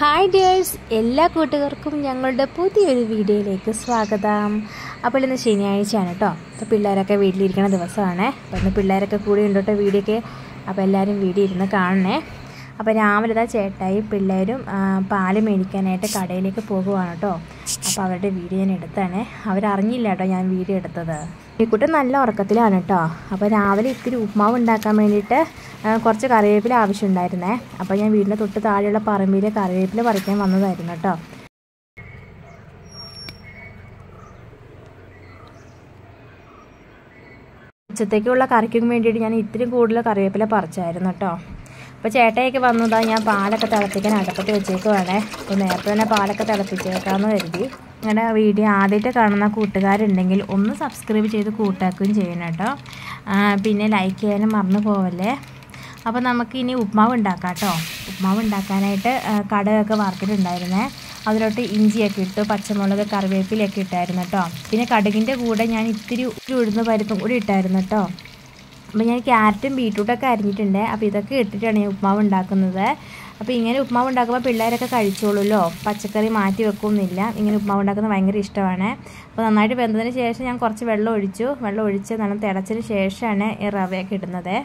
Hi dears എല്ലാ കൂട്ടുകാർക്കും ഞങ്ങളുടെ പുതിയൊരു വീഡിയോയിലേക്ക് സ്വാഗതം അപ്പോൾ ഇന്ന് ശനിയാഴ്ചയാണ് കേട്ടോ അപ്പോൾ പിള്ളേരൊക്കെ വീട്ടിലിരിക്കുന്ന ദിവസമാണ് അപ്പോൾ ഇന്ന് പിള്ളേരൊക്കെ കൂടി ഉണ്ട് കേട്ടോ വീഡിയോ ഒക്കെ അപ്പോൾ എല്ലാവരും വീഡിയോ ഇരുന്ന് കാണണേ അപ്പോൾ രാവിലെ ഇതാ ചേട്ടായി പിള്ളേരും ആ, പാല് മേടിക്കാനായിട്ട് കടയിലേക്ക് പോകുവാണ് കേട്ടോ അപ്പോൾ അവരുടെ വീഡിയോ ഞാൻ എടുത്താണ് അവരറിഞ്ഞില്ല കേട്ടോ ഞാൻ വീഡിയോ എടുത്തത് ഈ കുട്ടി നല്ല ഉറക്കത്തിലാണ് കേട്ടോ അപ്പോൾ രാവിലെ ഇത്തിരി ഉപ്മാവ് ഉണ്ടാക്കാൻ വേണ്ടിയിട്ട് ആ, കുറച്ച് കറിവേപ്പില ആവശ്യമുണ്ടായിരുന്നേ അപ്പോൾ ഞാൻ വീടിൻ്റെ തൊട്ട് താഴെയുള്ള പറമ്പിൽ കറിവേപ്പില പറിക്കാൻ വന്നതായിരുന്നു കേട്ടോ ഉച്ചത്തേക്കുള്ള കറിക്കും വേണ്ടിയിട്ട് ഞാൻ ഇത്തിരി കൂടുതൽ കറിവേപ്പില പറിച്ചായിരുന്നു കേട്ടോ അപ്പോൾ ചേട്ടയൊക്കെ വന്നതാ ഞാൻ പാലൊക്കെ തിളപ്പിക്കാൻ അടുപ്പത്ത് വെച്ചേക്കുവാണേ അപ്പോൾ നേരത്തെ തന്നെ പാലൊക്കെ തിളപ്പിച്ചേക്കാമെന്ന് കരുതി നിങ്ങളുടെ വീഡിയോ ആദ്യമായിട്ട് കാണുന്ന കൂട്ടുകാരുണ്ടെങ്കിൽ ഒന്ന് സബ്സ്ക്രൈബ് ചെയ്ത് കൂട്ടാക്കുകയും ചെയ്യണം കേട്ടോ ആ, പിന്നെ ലൈക്ക് ചെയ്യാനും മറന്നു പോവല്ലേ അപ്പോൾ നമുക്ക് ഇനി ഉപ്മാവ് ഉണ്ടാക്കാം കേട്ടോ ഉപ്മാവ് ഉണ്ടാക്കാനായിട്ട് ആ, കടുകൊക്കെ വറുത്തിട്ടുണ്ടായിരുന്നേ അതിലോട്ട് ഇഞ്ചിയൊക്കെ ഇട്ടു പച്ചമുളക് കറിവേപ്പിലൊക്കെ ഇട്ടായിരുന്നു കേട്ടോ പിന്നെ കടുകിൻ്റെ കൂടെ ഞാൻ ഇത്തിരി ഉഴുന്ന് പരിപ്പും കൂടി ഇട്ടായിരുന്നു കേട്ടോ അപ്പോൾ ഞാൻ ക്യാരറ്റും ബീട്രൂട്ടൊക്കെ അരിഞ്ഞിട്ടുണ്ട് അപ്പോൾ ഇതൊക്കെ ഇട്ടിട്ടാണ് ഞാൻ ഉപ്മാവ് ഉണ്ടാക്കുന്നത് അപ്പോൾ ഇങ്ങനെ ഉപ്മാവ് ഉണ്ടാക്കുമ്പോൾ പിള്ളേരൊക്കെ കഴിച്ചോളൂല്ലോ പച്ചക്കറി മാറ്റി വെക്കുന്നില്ല ഇങ്ങനെ ഉപ്മാവ് ഉണ്ടാക്കുന്നത് ഭയങ്കര ഇഷ്ടമാണ് അപ്പോൾ നന്നായിട്ട് വെന്തതിന് ശേഷം ഞാൻ കുറച്ച് വെള്ളം ഒഴിച്ചു വെള്ളം ഒഴിച്ച് നല്ല തിളച്ചതിന് ശേഷമാണ് ഈ റവയൊക്കെ ഇടുന്നത്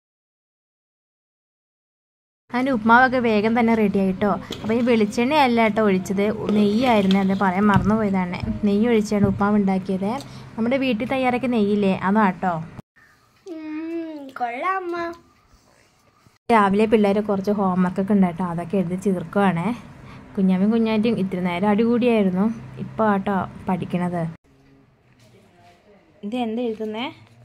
അതിൻ്റെ ഉപ്മാവൊക്കെ വേഗം തന്നെ റെഡി ആയിട്ടോ അപ്പോൾ ഈ വെളിച്ചെണ്ണയല്ല കേട്ടോ ഒഴിച്ചത് നെയ്യായിരുന്നു അത് പറയാൻ മറന്നുപോയതാണ് നെയ്യ് ഒഴിച്ചാണ് ഉപ്മാവ് ഉണ്ടാക്കിയത് നമ്മുടെ വീട്ടിൽ തയ്യാറാക്കിയ നെയ്യില്ലേ അതാട്ടോ കൊള്ളാമ്മ രാവിലെ പിള്ളേർ കുറച്ച് ഹോംവർക്കൊക്കെ ഉണ്ട് കേട്ടോ അതൊക്കെ എഴുതി ചേർക്കുവാണേ കുഞ്ഞാമ്മയും കുഞ്ഞാറ്റും ഇത്തിരി നേരം അടികൂടിയായിരുന്നു ഇപ്പോൾ ആട്ടോ പഠിക്കണത് ഇത് എന്താ എഴുതുന്നേ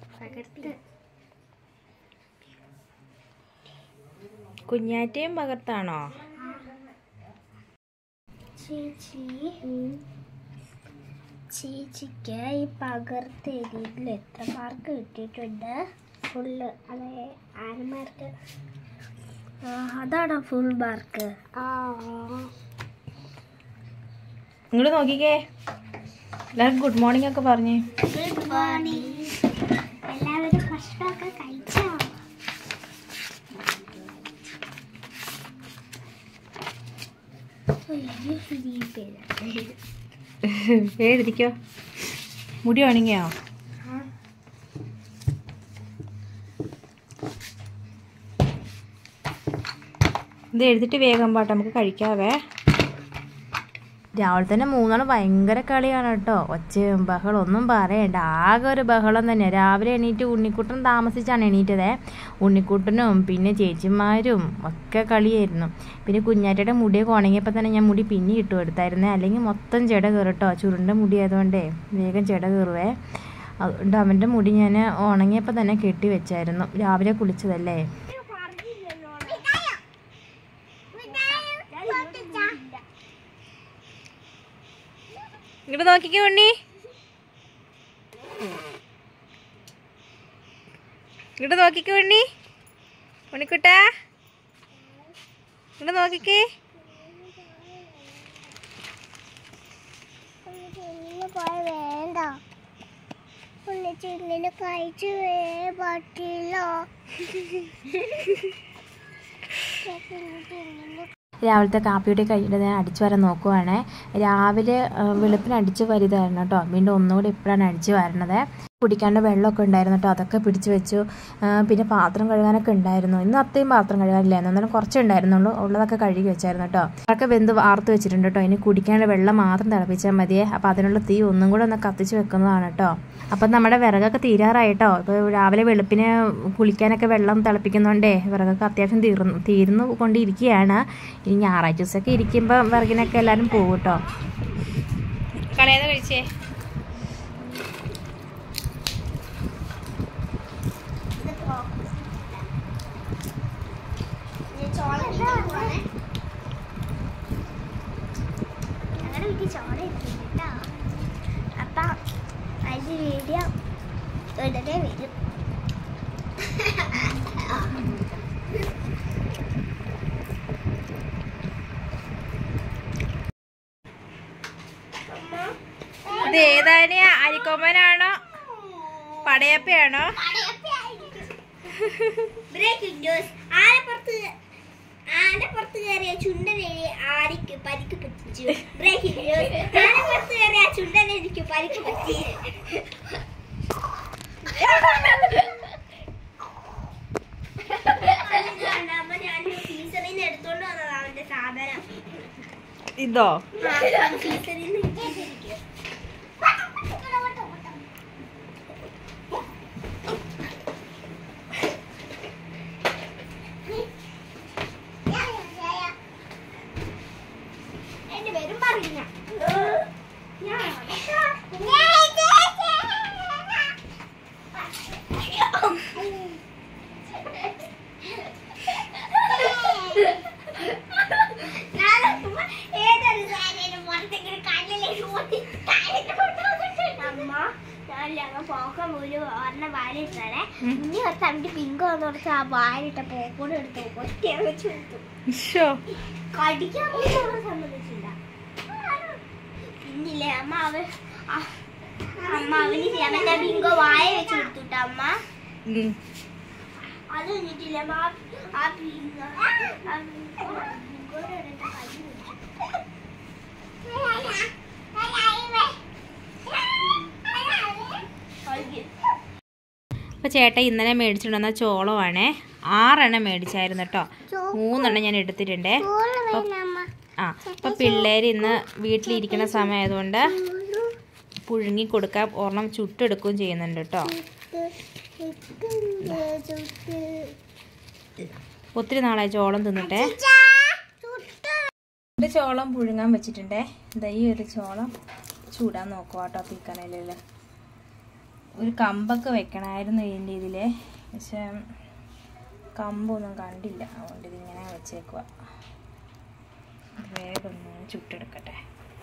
കുഞ്ഞാറ്റയും പകർത്താണോ ചേച്ചി ചേച്ചിക്ക് ഈ പകർത്തെഴുതിയതിൽ എത്ര മാർക്ക് കിട്ടിയിട്ടുണ്ട് ഫുള്ള് അതെ ആറ് മാർക്ക് അതാണോ ഫുൾ മാർക്ക് ആ ഇങ്ങോട്ട് നോക്കിക്കേ എല്ലാവർക്കും ഗുഡ് മോർണിംഗ് ഒക്കെ പറഞ്ഞേ ഗുഡ് മോർണിംഗ് എല്ലാവരും ഭക്ഷണമൊക്കെ കഴിച്ചോ അയ്യോ, ഈ പേര്. എഴുതിക്കോ മുടി ഉണങ്ങിയോ ഇത് എഴുതിട്ട് വേഗം പാട്ട് നമുക്ക് കഴിക്കാവേ രാവിലെ തന്നെ മൂന്നാളും ഭയങ്കര കളിയാണ് കേട്ടോ ഒച്ചയും ബഹളം ഒന്നും പറയണ്ട ആകെ ഒരു ബഹളം തന്നെ രാവിലെ എണീറ്റ് ഉണ്ണിക്കുട്ടൻ താമസിച്ചാണ് എണീറ്റതേ ഉണ്ണിക്കുട്ടനും പിന്നെ ചേച്ചിമാരും ഒക്കെ കളിയായിരുന്നു പിന്നെ കുഞ്ഞാറ്റയുടെ മുടിയൊക്കെ ഉണങ്ങിയപ്പോൾ തന്നെ ഞാൻ മുടി പിന്നി ഇട്ടു കൊടുത്തായിരുന്നേ അല്ലെങ്കിൽ മൊത്തം ചെട കയറട്ടോ ചുരുണ്ട മുടി ആയതുകൊണ്ടേ വേഗം ചെട കയറുവേ അതുകൊണ്ട് അവൻ്റെ മുടി ഞാൻ ഉണങ്ങിയപ്പോൾ തന്നെ കെട്ടി വെച്ചായിരുന്നു രാവിലെ കുളിച്ചതല്ലേ ഇങ്ങോട്ട് നോക്കിക്കേ ഉണ്ണി ഇങ്ങോട്ട് നോക്കിക്കേ ഉണ്ണി ഉണ്ണിക്കുട്ടാ ഇങ്ങോട്ട് നോക്കിക്കേ വേണ്ട ഉള്ളിച്ചിങ്ങനെ കഴിച്ചു പറ്റില്ല രാവിലത്തെ കാപ്പിയുടെ കഴിഞ്ഞിട്ട് ഞാൻ അടിച്ചു വരാൻ നോക്കുവാണ് രാവിലെ ആ, വെളുപ്പിന് അടിച്ചു വരുതായിരുന്നു കേട്ടോ വീണ്ടും ഒന്നുകൂടി ഇപ്പോഴാണ് അടിച്ചു വരണത് കുടിക്കാണ്ട് വെള്ളമൊക്കെ ഉണ്ടായിരുന്നു കേട്ടോ അതൊക്കെ പിടിച്ചു വെച്ചു ആ, പിന്നെ പാത്രം കഴുകാനൊക്കെ ഉണ്ടായിരുന്നു ഇന്ന് അത്രയും പാത്രം കഴുകാനില്ലായിരുന്നു എന്നാലും കുറച്ചേ ഉണ്ടായിരുന്നുള്ളൂ ഉള്ളതൊക്കെ കഴുകി വെച്ചായിരുന്നു കേട്ടോ അതൊക്കെ വെന്ത് വാർത്ത് വെച്ചിട്ടുണ്ട് കേട്ടോ ഇനി കുടിക്കാണ്ട് വെള്ളം മാത്രം തിളപ്പിച്ചാൽ മതിയേ അപ്പോൾ അതിനുള്ള തീ ഒന്നും കൂടെ ഒന്ന് കത്തിച്ച് വെക്കുന്നതാണ് കേട്ടോ അപ്പം നമ്മുടെ വിറകൊക്കെ തീരാറായിട്ടോ ഇപ്പോൾ രാവിലെ വെളുപ്പിന് കുളിക്കാനൊക്കെ വെള്ളം തിളപ്പിക്കുന്നതുകൊണ്ടേ വിറകൊക്കെ അത്യാവശ്യം തീർന്നു തീർന്നു കൊണ്ടിരിക്കുകയാണ് ഇനി ഞായറാഴ്ച ദിവസമൊക്കെ ഇരിക്കുമ്പോൾ വിറകിനൊക്കെ എല്ലാവരും പോകും കേട്ടോ കളയാതെ കഴിച്ചേ ഞങ്ങളുടെ വീട്ടിൽ ചോള കേട്ടോ അപ്പം അതിൻ്റെ വീഡിയോ ഉടനെ വരും ഇത് ഏതാണ് അരിക്കൊമ്പനാണോ പടയപ്പയാണോ ബ്രേക്കിംഗ് ന്യൂസ് ആലപ്പുറത്ത് ആന്റെ പുറത്ത് കയറിയ ചുണ്ടനെഴി ആടിക്ക് പരിക്ക് പറ്റിച്ചു ബ്രേക്കിംഗ് ന്യൂസ് ആന്റെ പുറത്ത് കയറിയ ചുണ്ടനെഴിക്ക് പരിക്ക് പറ്റി അമ്മ ഞാൻ ഫീസറിൽ നിന്ന് എടുത്തോണ്ട് വന്നതാ അവന്റെ സാധനം ഇതോ ഫീസറിൽ നിന്ന് കിട്ടിയിരിക്കും എന്റെ പേരും പറഞ്ഞ പോക്കം ഒരു ഒരെണ്ണം വാലിട്ടാണ് ഇനി ഒരു തണ്ടി പിങ്ക് വന്നു കുറച്ച് ആ വാലിട്ട പോക്കൂടെ എടുത്ത് ഒറ്റ വെച്ച് കൊടുത്തു ഷോ കടിക്കാൻ പോലും അവളെ സമ്മതിച്ചില്ല പിന്നില്ലേ അമ്മ അവ ആ- അമ്മ അവന് അവന്റെ ബിങ്കോ വായ വെച്ച് കൊടുത്തുട്ട അമ്മ അത് കഴിഞ്ഞിട്ടില്ല അമ്മ ആ- ആ ബിങ്ക ആ ബിങ്കോ ബിങ്കോയുടെ അടുത്ത് കൈ വെച്ചു. കൈ. അപ്പോൾ ചേട്ടൻ ഇന്നലെ മേടിച്ചിട്ട് വന്ന ചോളമാണേ ആറെണ്ണം മേടിച്ചായിരുന്നു കേട്ടോ മൂന്നെണ്ണം ഞാൻ എടുത്തിട്ടുണ്ടേ ആ അപ്പോൾ പിള്ളേർ ഇന്ന് വീട്ടിലിരിക്കുന്ന സമയമായതുകൊണ്ട് പുഴുങ്ങി കൊടുക്കാൻ ഒരെണ്ണം ചുട്ടെടുക്കുകയും ചെയ്യുന്നുണ്ട് കേട്ടോ ഒത്തിരി നാളായി ചോളം തിന്നിട്ടേ ഒരു ചോളം പുഴുങ്ങാൻ വെച്ചിട്ടുണ്ടേ ദാ ഈ ഒരു ചോളം ചൂടാൻ നോക്കുക കേട്ടോ തീക്കനലിൽ ഒരു കമ്പൊക്കെ വെക്കണമായിരുന്നു ഇതിൻ്റെ ഇതിൽ പക്ഷെ കമ്പൊന്നും കണ്ടില്ല അതുകൊണ്ട് ഇതിങ്ങനെ വെച്ചേക്കുക വേഗം ഒന്ന് ചുട്ടെടുക്കട്ടെ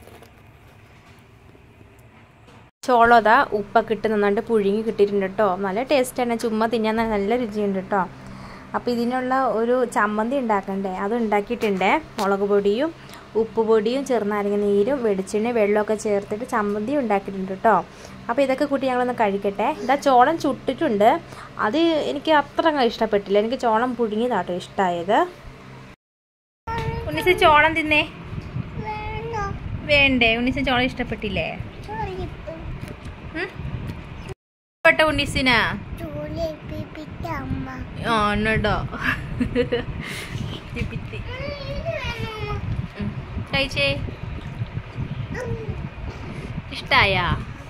ചോളം അതാ ഉപ്പൊക്കെ ഇട്ട് നന്നായിട്ട് പുഴുങ്ങി കിട്ടിയിട്ടുണ്ട് കേട്ടോ നല്ല ടേസ്റ്റാണ് ചുമ്മാ തിന്നാൻ നല്ല രുചിയുണ്ട് കേട്ടോ അപ്പോൾ ഇതിനുള്ള ഒരു ചമ്മന്തി ഉണ്ടാക്കണ്ടേ അത് ഉണ്ടാക്കിയിട്ടുണ്ട് മുളക് പൊടിയും ഉപ്പ് പൊടിയും ചെറുനാരങ്ങ നീരും വെളിച്ചെണ്ണ വെള്ളമൊക്കെ ചേർത്തിട്ട് ചമ്മന്തി ഉണ്ടാക്കിയിട്ടുണ്ട് കേട്ടോ അപ്പോൾ ഇതൊക്കെ കൂട്ടി ഞങ്ങളൊന്ന് കഴിക്കട്ടെ ഇതാ ചോളം ചുട്ടിട്ടുണ്ട് അത് എനിക്ക് അത്ര അങ്ങ് ഇഷ്ടപ്പെട്ടില്ല എനിക്ക് ചോളം പുഴുങ്ങിയതാട്ടോ ഇഷ്ടമായത് ഉണ്ണിച്ച ചോളം തിന്നേ വേണ്ടേ ഉണ്ണിച്ച ചോളം ഇഷ്ടപ്പെട്ടില്ലേ ഇഷ്ടപ്പെട്ട ഉണ്ണിസിനാ അമ്മ ആ എന്നട്ടോ കഴിച്ചേ ഇഷ്ടായാ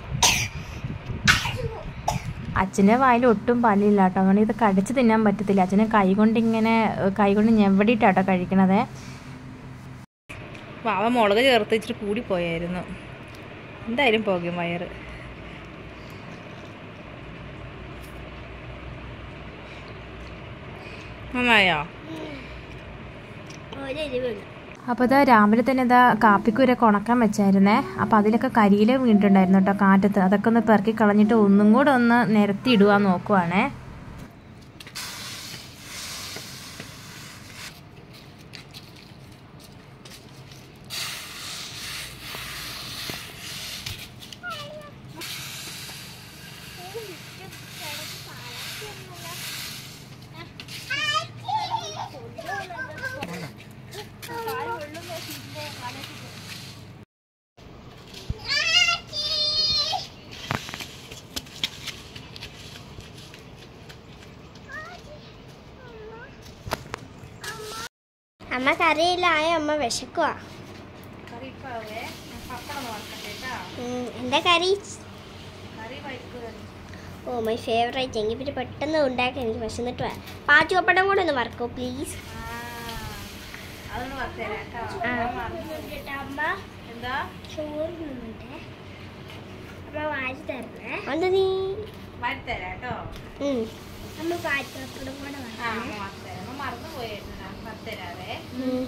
അച്ഛൻ്റെ വായിൽ ഒട്ടും പല്ലില്ല കേട്ടോ അതുകൊണ്ട് ഇത് കടിച്ച് തിന്നാൻ പറ്റത്തില്ല അച്ഛനെ കൈ കൊണ്ട് ഇങ്ങനെ കൈ കൊണ്ട് ഞെവടിയിട്ടാട്ടോ കഴിക്കണത് വാവ മുളക് ചേർത്ത് ഇച്ചിരി കൂടി പോയായിരുന്നു എന്തായാലും പോകും വയറ് നന്നായോ ഒരെരിവുണ്ട് അപ്പോൾ ഇതാ രാവിലെ തന്നെ ഇതാ കാപ്പിക്കൂരൊക്കെ ഉണക്കാൻ വെച്ചായിരുന്നേ അപ്പോൾ അതിലൊക്കെ കരിയില വീണിട്ടുണ്ടായിരുന്നു കേട്ടോ കാറ്റത്ത് അതൊക്കെ ഒന്ന് പെറുക്കി കളഞ്ഞിട്ട് ഒന്നും കൂടെ ഒന്ന് നിരത്തി ഇടുവാൻ നോക്കുവാണേ അമ്മ കറിയില്ലായ അമ്മ വിശക്കുവാ ഉം, എന്താ കറി ഓ മൈ ഫേവറേറ്റ് എങ്കിൽ പിന്നെ പെട്ടെന്ന് ഉണ്ടാക്കി എനിക്ക് വിശന്നിട്ട് വരാം പാച്ചു പപ്പടം കൂടെ ഒന്ന് വറക്കോ പ്ലീസ് അമ്മ എന്താ ചോറിനുണ്ട് അമ്മ വാരി തരണേ എന്താ നീ വരുത്തരാട്ടോ ഉം. അമ്മ പാച്ചു പപ്പടം കൂടെ വറക്കണേ മറന്നു പോയിരുന്നു വറുത്തരാവേ ഉം.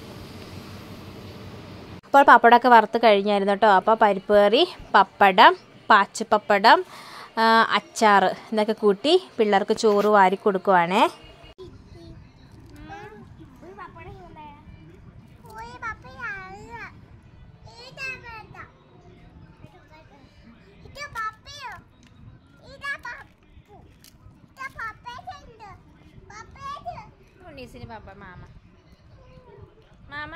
അപ്പോൾ പപ്പടമൊക്കെ വറുത്ത് കഴിഞ്ഞായിരുന്നു കേട്ടോ അപ്പോൾ പരിപ്പ് കറി പപ്പടം പാച്ചപ്പപ്പടം ആ, അച്ചാറ് ഇതൊക്കെ കൂട്ടി പിള്ളേർക്ക് ചോറ് വാരി കൊടുക്കുവാണേ ഉണ്ണീസിന് പപ്പ മാമ മാമ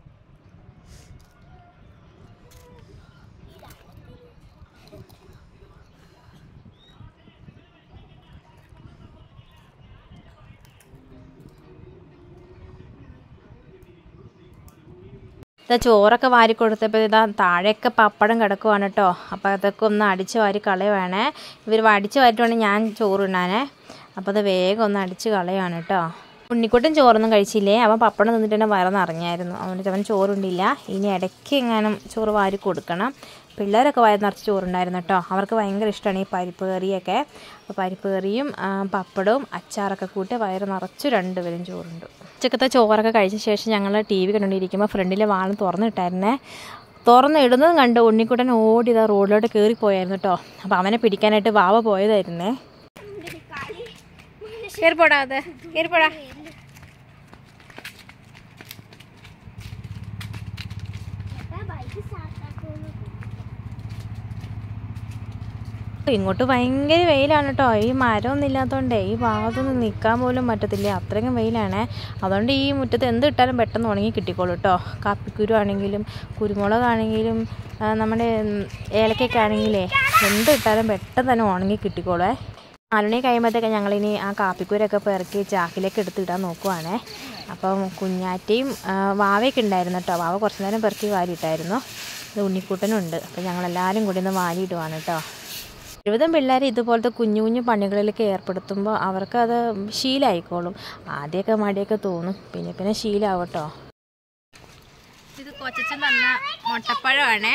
ഇതാ ചോറൊക്കെ വാരി കൊടുത്തപ്പോൾ ഇതാ താഴെയൊക്കെ പപ്പടം കിടക്കുവാണ് കേട്ടോ അപ്പോൾ അതൊക്കെ ഒന്ന് അടിച്ച് വാരി കളയുവാണേ ഇവർ അടിച്ച് വാരിട്ടുവാണെങ്കിൽ ഞാൻ ചോറിടാനേ അപ്പോൾ അത് വേഗം ഒന്ന് അടിച്ച് കളയുവാണ് കേട്ടോ ഉണ്ണിക്കുട്ടൻ ചോറൊന്നും കഴിച്ചില്ലേ അവൻ പപ്പടം തിന്നിട്ട് തന്നെ വയറ് നിറഞ്ഞായിരുന്നു അവൻ അവൻ ചോറുണ്ടില്ല ഇനി ഇടയ്ക്ക് എങ്ങാനും ചോറ് വാരി കൊടുക്കണം പിള്ളേരൊക്കെ വയറ് നിറച്ച് ചോറുണ്ടായിരുന്നു കേട്ടോ അവർക്ക് ഭയങ്കര ഇഷ്ടമാണ് ഈ പരിപ്പ് കറിയൊക്കെ അപ്പോൾ പരിപ്പ് കറിയും ആ, പപ്പടവും അച്ചാറൊക്കെ കൂട്ടി വയറ് നിറച്ച് രണ്ടുപേരും ചോറുണ്ട് ഉച്ചക്കത്തെ ചോറൊക്കെ കഴിച്ച ശേഷം ഞങ്ങൾ ടി വി കണ്ടുകൊണ്ടിരിക്കുമ്പോൾ ഫ്രണ്ടിലെ വാള് തുറന്നിട്ടായിരുന്നേ തുറന്ന് ഇടുന്നതും കണ്ട് ഉണ്ണിക്കുട്ടൻ ഓടി ഇതാ റോഡിലോട്ട് കയറിപ്പോയായിരുന്നു കേട്ടോ അപ്പോൾ അവനെ പിടിക്കാനായിട്ട് വാവ പോയതായിരുന്നേ കയറിപ്പോടാ അത് കയറിപ്പോടാ ബൈക്ക് സ്റ്റാർട്ടാക്കുന്നു ഇങ്ങോട്ട് ഭയങ്കര വെയിലാണ് കേട്ടോ ഈ മരമൊന്നും ഇല്ലാത്തതുകൊണ്ടേ ഈ ഭാഗത്തൊന്നും നിൽക്കാൻ പോലും പറ്റത്തില്ല അത്രയ്ക്കും വെയിലാണേ അതുകൊണ്ട് ഈ മുറ്റത്ത് എന്ത് ഇട്ടാലും പെട്ടെന്ന് ഉണങ്ങി കിട്ടിക്കോളൂ കേട്ടോ കാപ്പിക്കുരു ആണെങ്കിലും കുരുമുളകാണെങ്കിലും ആ, നമ്മുടെ ഉം, ഏലക്കയൊക്കെ ആണെങ്കിലേ എന്ത് ഇട്ടാലും പെട്ടെന്ന് തന്നെ ഉണങ്ങി കിട്ടിക്കോളേ നാലുമണി കഴിയുമ്പോഴത്തേക്ക് ഞങ്ങളിനി ആ കാപ്പിക്കുരൊക്കെ പെറുക്കി ചാക്കിലേക്ക് എടുത്തിടാൻ നോക്കുവാണേ അപ്പം കുഞ്ഞാറ്റയും ആ, വാവയൊക്കെ ഉണ്ടായിരുന്നു കേട്ടോ വാവ കുറച്ച് നേരം പെറുക്കി വാരിയിട്ടായിരുന്നു ഇത് ഉണ്ണിക്കുട്ടനും ഉണ്ട് അപ്പം ഞങ്ങളെല്ലാവരും കൂടി ഒന്ന് വാരിയിടുവാണ് കേട്ടോ എഴുപതും പിള്ളേർ ഇതുപോലത്തെ കുഞ്ഞു കുഞ്ഞു പണികളിലൊക്കെ ഏർപ്പെടുത്തുമ്പോൾ അവർക്കത് ശീലമായിക്കോളും ആദ്യമൊക്കെ മടിയൊക്കെ തോന്നും പിന്നെ പിന്നെ ശീലമാവട്ടോ ഇത് കൊച്ചൻ തന്ന മുട്ടപ്പഴമാണേ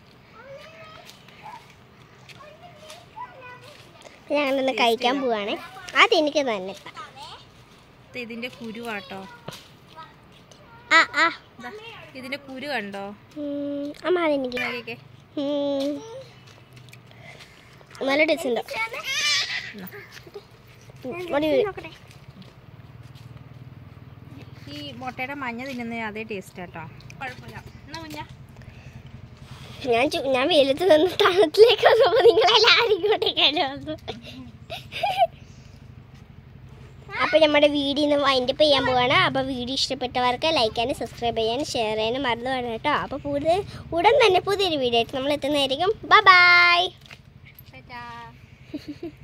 ഞങ്ങളൊന്ന് കഴിക്കാൻ പോവാണേ അതെനിക്ക് തന്നെ താ. ഇതിന്റെ കുരുവാട്ടോ ആ ആ ദാ, ഇതിന്റെ കുരു കണ്ടോ ഉം, അമ്മ അതെനിക്ക് നോക്കിക്കേ. ഉം. നല്ല ടേസ്റ്റ് ഉണ്ട് ഉം, ഒരു ഈ മുട്ടയുടെ മഞ്ഞ തിന്നുന്ന അതേ ടേസ്റ്റ് കേട്ടോ കുഴപ്പമില്ല എന്നാ കുഞ്ഞ ഞാൻ ചു- ഞാൻ വെയിലത്ത് നിന്ന് തണുത്തിലേക്ക് വന്നപ്പോൾ നിങ്ങളെല്ലാവരും ഇങ്ങോട്ടേക്കാണ് വന്നു അപ്പോൾ നമ്മുടെ വീഡിയോ ഇന്ന് വൈൻഡപ്പ് ചെയ്യാൻ പോവാണ് അപ്പോൾ വീഡിയോ ഇഷ്ടപ്പെട്ടവർക്ക് ലൈക്ക് ചെയ്യാനും സബ്സ്ക്രൈബ് ചെയ്യാനും ഷെയർ ചെയ്യാനും മറന്നു വേണം കേട്ടോ അപ്പോൾ കൂടുതൽ ഉടൻ തന്നെ പുതിയൊരു വീഡിയോ ആയിട്ട് നമ്മൾ എത്തുന്നതായിരിക്കും ബൈ ബൈ ടാറ്റാ